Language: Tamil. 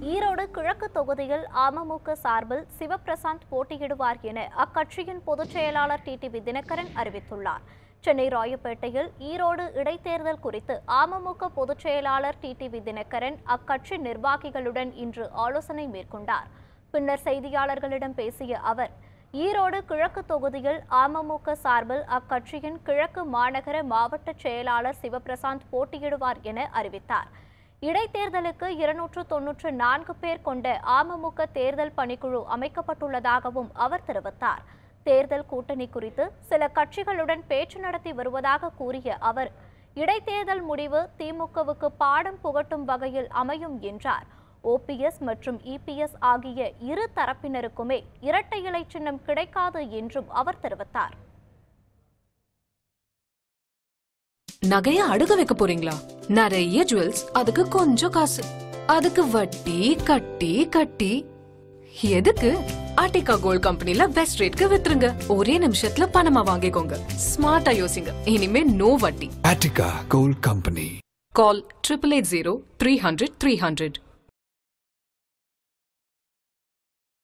ஈரோடு கிழக்கு தொகுதியில் அமமுக சார்பில் சிவபிரசாந்த் போட்டியிடுவார் என அக்கட்சியின் பொதுச் செயலாளர் டிடிவி தினகரன் அறிவித்துள்ளார் சென்னை ராயப்பேட்டையில் ஈரோடு இடைத்தேர்தல் குறித்து அமமுக பொதுச் செயலாளர் டிடிவி தினகரன் அக்கட்சி நிர்வாகிகளுடன் இன்று ஆலோசனை மேற்கொண்டார் பின்னர் செய்தியாளர்களிடம் பேசிய அவர் ஈரோடு கிழக்கு தொகுதியில் அமமுக சார்பில் அக்கட்சியின் கிழக்கு மாநகர மாவட்ட செயலாளர் சிவபிரசாந்த் போட்டியிடுவார் என அறிவித்தார் இடைத்தேர்தலுக்கு இருநூற்று தொன்னூற்று நான்கு பேர் கொண்ட அமமுக தேர்தல் பணிக்குழு அமைக்கப்பட்டுள்ளதாகவும் அவர் தெரிவித்தார் தேர்தல் கூட்டணி குறித்து சில கட்சிகளுடன் பேச்சு நடத்தி வருவதாக கூறிய அவர் இடைத்தேர்தல் முடிவு திமுகவுக்கு பாடம் புகட்டும் வகையில் அமையும் என்றார் ஓபிஎஸ் மற்றும் இபிஎஸ் ஆகிய இரு தரப்பினருக்குமே இரட்டை இலை சின்னம் கிடைக்காது என்றும் அவர் தெரிவித்தார் நகைய அடுக்க வைக்க போறீங்களா நிறைய ஜுவல்ஸ் அதுக்கு கொஞ்சம் காசு அதுக்கு வட்டி கட்டி கட்டி எதுக்கு ஆர்டிகா கோல்ட் கம்பெனில பெஸ்ட் ரேட்க்கு வித்துருங்க ஒரே நிமிஷத்துல பணமா வாங்கிக்கோங்க ஸ்மார்ட்டா யோசிங்க இனிமே நோ வட்டி Attica Gold Company. Call triple eight zero three hundred three hundred